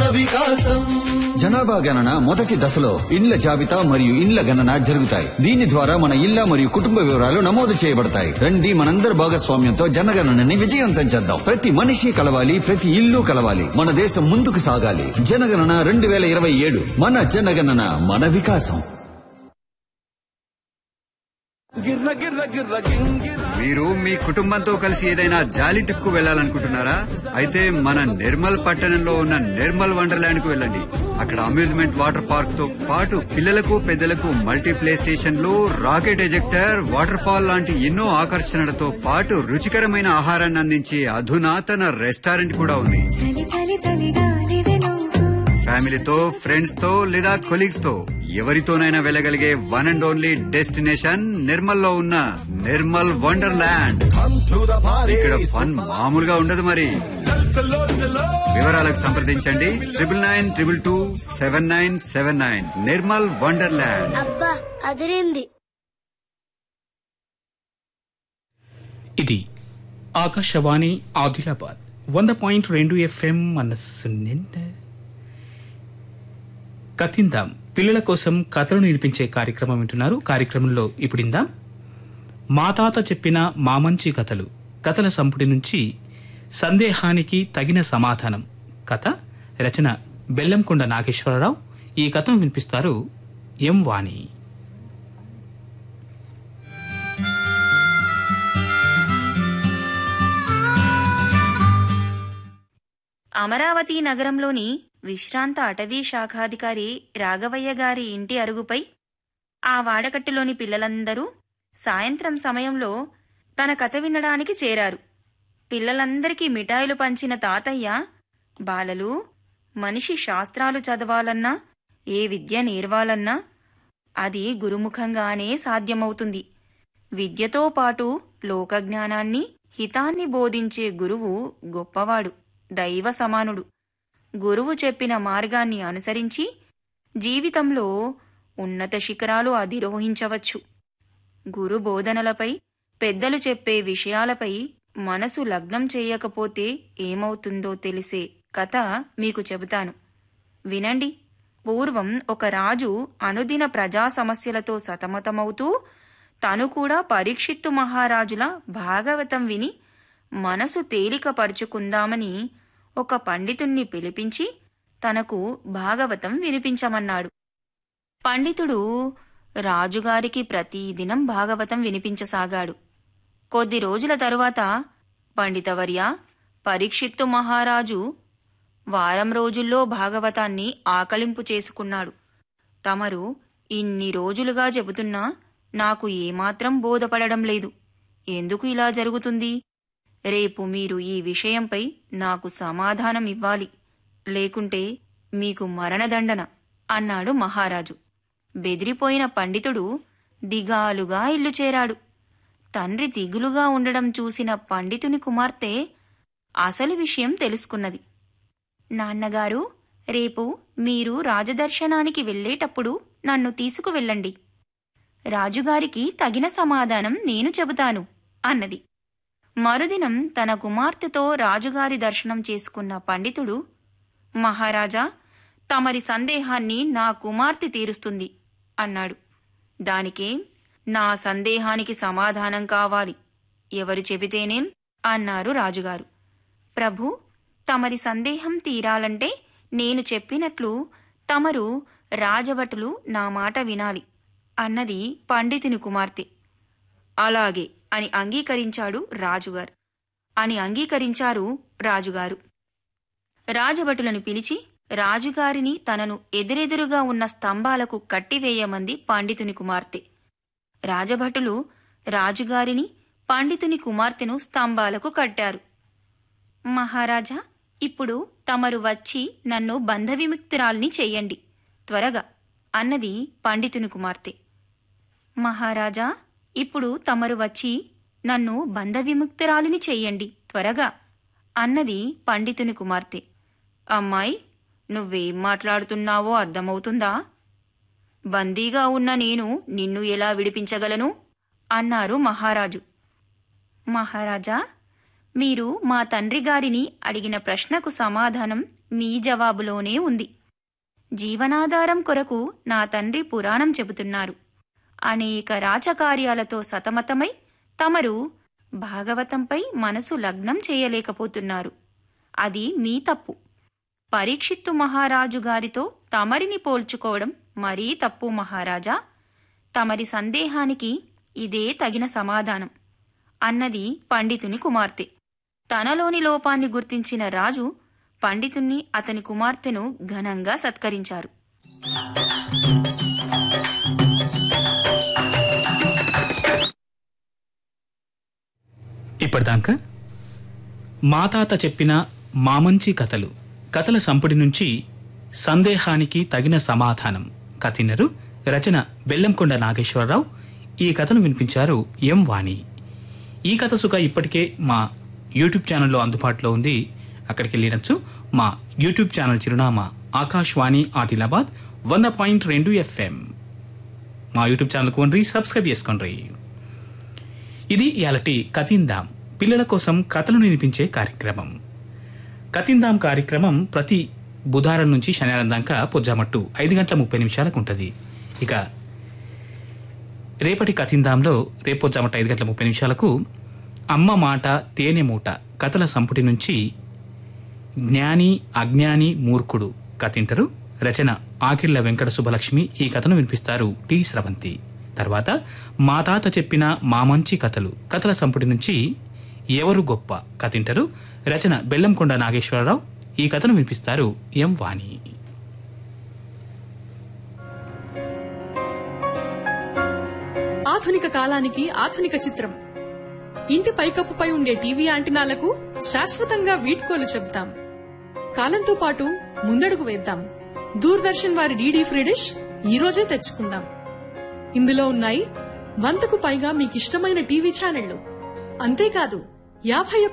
వికాసం జనాభా గణన మొదటి దశలో ఇండ్ల జాబితా మరియు ఇండ్ల గణన జరుగుతాయి దీని ద్వారా మన ఇళ్ల మరియు కుటుంబ వివరాలు నమోదు చేయబడతాయి రండి మనందరి భాగస్వామ్యంతో జనగణనని విజయవంతం చేద్దాం ప్రతి మనిషి కలవాలి ప్రతి ఇల్లు కలవాలి మన దేశం ముందుకు సాగాలి జనగణన రెండు వేల ఇరవై ఏడు మన జనగణన మన వికాసం గిర్ర గిర్ర గిర్ర గింగిర మీరు మీ కుటుంబంతో కలిసి ఏదైనా జాలీ ట్రిప్ కు వెళ్ళాలనుకుంటున్నారా అయితే మన నిర్మల్ పట్టణంలో ఉన్న నిర్మల్ వండర్లాండ్ కు వెళ్ళండి అక్కడ అమ్యూజ్మెంట్ వాటర్ పార్క్ తో పాటు పిల్లలకు పెద్దలకు మల్టీ ప్లే స్టేషన్లు రాకెట్ ఎజెక్టర్ వాటర్ ఫాల్ లాంటి ఎన్నో ఆకర్షణలతో పాటు రుచికరమైన ఆహారాన్ని అందించే అధునాతన రెస్టారెంట్ కూడా ఉంది చలి చలి చలిగాలివే నువ్వు ఫ్యామిలీతో ఫ్రెండ్స్ తో లేదా కొలీగ్స్ తో ఎవరితోనైనా వెళ్ళగలిగే one and only destination Nirmal లో ఉన్న నిర్మల్ వండర్లాండ్ ఇక్కడ ఫన్ మామూలుగా ఉండదు మరి వివరాలకు సంప్రదించండి triple nine triple two seven nine seven nine Nirmal wonderland అబ్బా అదిరింది ఇది ఆకాశవాణి ఆదిలాబాద్ వంద పాయింట్ రెండు ఎఫ్ఎం మనస్సు నిండా కథిందాం పిల్లల కోసం కథలను వినిపించే కార్యక్రమం వింటున్నారు కార్యక్రమంలో ఇప్పుడిందాం మా తాత చెప్పిన మా మంచి కథలు కథల సంపుటి నుంచి సందేహానికి తగిన సమాధానం కథ రచన బెల్లంకొండ నాగేశ్వరరావు ఈ కథను వినిపిస్తారు ఎం వాణి అమరావతి నగరంలోని విశ్రాంత అటవీ శాఖాధికారి రాఘవయ్య గారి ఇంటి అరుగుపై ఆ వాడకట్టులోని పిల్లలందరూ సాయంత్రం సమయంలో తన కథ వినడానికి చేరారు పిల్లలందరికీ మిఠాయిలు పంచిన తాతయ్య బాలలు మనిషి శాస్త్రాలు చదవాలన్నా ఏ విద్య నేర్వాలన్నా అది గురుముఖంగానే సాధ్యమవుతుంది విద్యతో పాటు లోకజ్ఞానాన్ని హితాన్ని బోధించే గురువు గొప్పవాడు దైవ సమానుడు గురువు చెప్పిన మార్గాన్ని అనుసరించి జీవితంలో ఉన్నత శిఖరాలు అధిరోహించవచ్చు గురు బోధనలపై పెద్దలు చెప్పే విషయాలపై మనసు లగ్నం చేయకపోతే ఏమవుతుందో తెలిసే కథ మీకు చెబుతాను వినండి పూర్వం ఒక రాజు అనుదిన ప్రజా సమస్యలతో సతమతమవుతూ తను కూడా పరీక్షిత్తు మహారాజుల భాగవతం విని మనసు తేలికపరుచుకుందామని ఒక పండితుణ్ణి పిలిపించి తనకు భాగవతం వినిపించమన్నాడు పండితుడు రాజుగారికి ప్రతిదినం భాగవతం వినిపించసాగాడు కొద్ది రోజుల తరువాత పండితవర్య పరీక్షిత్తు మహారాజు వారం రోజుల్లో భాగవతాన్ని ఆకలింపు చేసుకున్నాడు తమరు ఇన్ని రోజులుగా చెబుతున్నా నాకు ఏమాత్రం బోధపడడం లేదు ఎందుకు ఇలా జరుగుతుంది రేపు మీరు ఈ విషయంపై నాకు సమాధానం ఇవ్వాలి లేకుంటే మీకు మరణదండన అన్నాడు మహారాజు బెదిరిపోయిన పండితుడు దిగాలుగా ఇల్లు చేరాడు తండ్రి దిగులుగా ఉండడం చూసిన పండితుని కుమార్తె అసలు విషయం తెలుసుకున్నది నాన్నగారు రేపు మీరు రాజదర్శనానికి వెళ్ళేటప్పుడు నన్ను తీసుకువెళ్ళండి రాజుగారికి తగిన సమాధానం నేను చెబుతాను అన్నది మరుదినం తన కుమార్తెతో రాజుగారి దర్శనం చేసుకున్న పండితుడు మహారాజా తమరి సందేహాన్ని నా కుమార్తె తీరుస్తుంది అన్నాడు దానికేం నా సందేహానికి సమాధానం కావాలి ఎవరు చెబితేనేం అన్నారు రాజుగారు ప్రభు తమరి సందేహం తీరాలంటే నేను చెప్పినట్లు తమరు రాజభటులు నా మాట వినాలి అన్నది పండితుని కుమార్తె అలాగే అని అంగీకరించాడు రాజుగారు అని అంగీకరించారు రాజుగారు రాజభటులను పిలిచి రాజుగారిని తనను ఎదురెదురుగా ఉన్న స్తంభాలకు కట్టివేయమంది పండితుని కుమార్తె రాజభటులు రాజుగారిని పండితుని కుమార్తెను స్తంభాలకు కట్టారు మహారాజా ఇప్పుడు తమరు వచ్చి నన్ను బంధవిముక్తురాల్ని చెయ్యండి త్వరగా అన్నది పండితుని కుమార్తె మహారాజా ఇప్పుడు తమరు వచ్చి నన్ను బంధవిముక్తురాలిని చెయ్యండి త్వరగా అన్నది పండితుని కుమార్తె అమ్మాయి నువ్వేం మాట్లాడుతున్నావో అర్థమవుతుందా బందీగా ఉన్న నేను నిన్ను ఎలా విడిపించగలను అన్నారు మహారాజు మహారాజా మీరు మా తండ్రి గారిని అడిగిన ప్రశ్నకు సమాధానం మీ జవాబులోనే ఉంది జీవనాధారం కొరకు నా తండ్రి పురాణం చెబుతున్నారు అనేక రాజకార్యాలతో సతమతమై తమరు భాగవతంపై మనసు లగ్నం చేయలేకపోతున్నారు అది మీ తప్పు పరీక్షిత్తు మహారాజు గారితో తమరిని పోల్చుకోవడం మరీ తప్పు మహారాజా తమరి సందేహానికి ఇదే తగిన సమాధానం అన్నది పండితుని కుమార్తె తనలోని లోపాన్ని గుర్తించిన రాజు పండితుణ్ణి అతని కుమార్తెను ఘనంగా సత్కరించారు ఇప్పటిదాకా మా తాత చెప్పిన మామంచి కథలు కథల సంపుటి నుంచి సందేహానికి తగిన సమాధానం కథినరు రచన బెల్లంకొండ నాగేశ్వరరావు ఈ కథను వినిపించారు ఎం వాణి ఈ కథ సుఖ ఇప్పటికే మా యూట్యూబ్ ఛానల్లో అందుబాటులో ఉంది అక్కడికి వెళ్ళినచ్చు మా యూట్యూబ్ ఛానల్ చిరునామా ఆకాశవాణి ఆదిలాబాద్ వంద పాయింట్ రెండు ఎఫ్ఎం మా యూట్యూబ్ ఛానల్ కొండ్రి సబ్స్క్రైబ్ చేసుకోండి ఇది ఇయాలటి కతిందాం పిల్లల కోసం కథలను వినిపించే కార్యక్రమం కతిందాం కార్యక్రమం ప్రతి బుధవారం నుంచి శనివారం దాకా పొజ్జామట్టు ఐదు గంటల ముప్పై నిమిషాలకు ఉంటుంది ఇక రేపటి కతిందాంలో రేపు పొజ్జామట్టు ఐదు గంటల ముప్పై నిమిషాలకు అమ్మ మాట తేనె మూట కథల సంపుటి నుంచి జ్ఞాని అజ్ఞాని మూర్ఖుడు కథింటరు రచన ఆకిళ్ల వెంకట సుబ్బలక్ష్మి ఈ కథను వినిపిస్తారు టి స్రవంతి తర్వాత మా తాత చెప్పిన మా మంచి కథలు కథల సంపుటి నుంచి ఎవరు గొప్ప కథింటరు రచన బెల్లంకొండ నాగేశ్వరరావు ఈ కథను వినిపిస్తారు ఎం వాణి ఆధునిక కాలానికి ఆధునిక చిత్రం ఇంటి పైకప్పుపై ఉండే టీవీ యాంటినాలకు శాశ్వతంగా వీడ్కోలు చెప్తాం కాలంతో పాటు ముందడుగు వేద్దాం దూరదర్శన్ వారి డీడీ ఫ్రీ డిష్ ఈ రోజే తెచ్చుకుందాం ఇందులో ఉన్నాయి వందకు పైగా మీకిష్టమైన టీవీ ఛానళ్లు అంతేకాదు యాభై ఒక్క